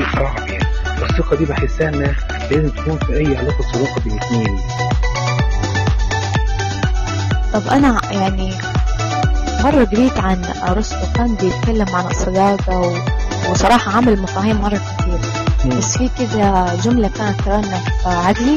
شيء صعب يعني الثقة دي بحسها انها لازم تكون في اي علاقة صداقة بين اتنين طب أنا يعني مرة قريت عن أرسطو كان بيتكلم عن الصداقة و... وصراحة عمل مفاهيم مرة كتير مم. بس في كده جملة كانت ترنم في عقلي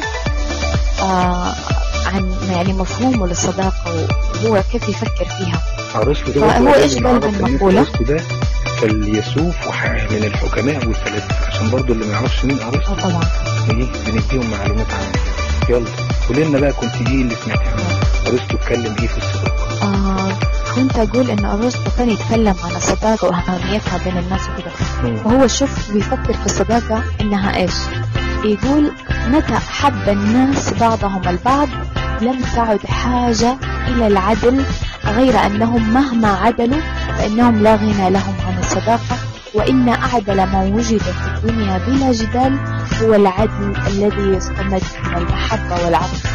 آه عن يعني مفهومه للصداقة وهو كيف يفكر فيها ارسطو ده فهو برضه إيش لازم قال نعرف إن بالمقولة؟ ارسطو ده فيلسوف وح- من الحكماء والفلاسفة عشان برضه اللي ما يعرفش مين ارسطو اه طبعا ايه بنديهم معلومات عنه يلا قولي لنا بقى كنت ايه اللي سمعتي عنه ارسطو اتكلم ايه في الصداقة آه كنت أقول إن أرسطو كان يتكلم عن الصداقة وأهميتها بين الناس وكده مم. وهو شوف بيفكر في الصداقة إنها إيش يقول متى حب الناس بعضهم البعض لم تعد حاجة إلى العدل غير أنهم مهما عدلوا فإنهم لا غنى لهم عن الصداقة وإن أعدل ما وجد في الدنيا بلا جدال هو العدل الذي يستمد من المحبة والعطف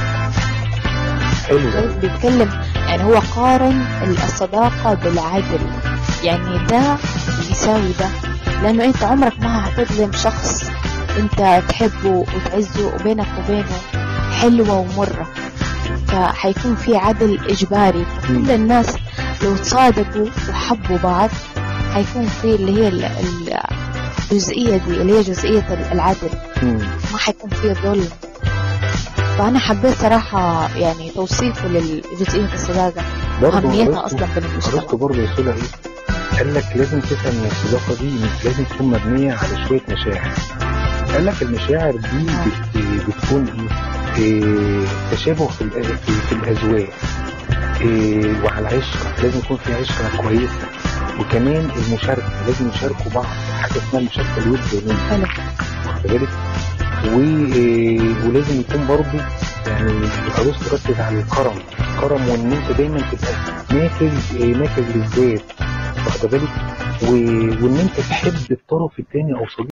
حلو ده بيتكلم يعني هو قارن الصداقة بالعدل يعني ده يساوي ده لأنه أنت عمرك ما هتظلم شخص أنت تحبه وتعزه وبينك وبينه حلوة ومرة فحيكون في عدل إجباري فكل الناس لو تصادقوا وحبوا بعض حيكون في اللي هي ال- ال- الجزئية دي اللي هي جزئية العدل مم. ما حيكون فيه ظلم فأنا حبيت صراحة يعني توصيفه لجزئية الصداقة برضه أهميتها أرسطو- أصلا في ارسطو المجتمع برضه يا سولا ايه قال لك لازم تفهم ان الصداقه دي مش لازم تكون مبنيه على شويه مشاعر قال لك المشاعر دي بت- بتكون ايه إيه، تشابه في الأ- في, في الاذواق إيه وعلى العشره لازم يكون في عشره كويسه وكمان المشاركه لازم يشاركوا بعض حاجه اسمها المشاركه الود والند حلو واخد بالك و- إيه، ولازم يكون برضه يعني ارسطو ركز على الكرم الكرم وان انت دايما تبقى نافذ إيه، نافذ للذات واخد بالك و- وان انت تحب الطرف الثاني او صديق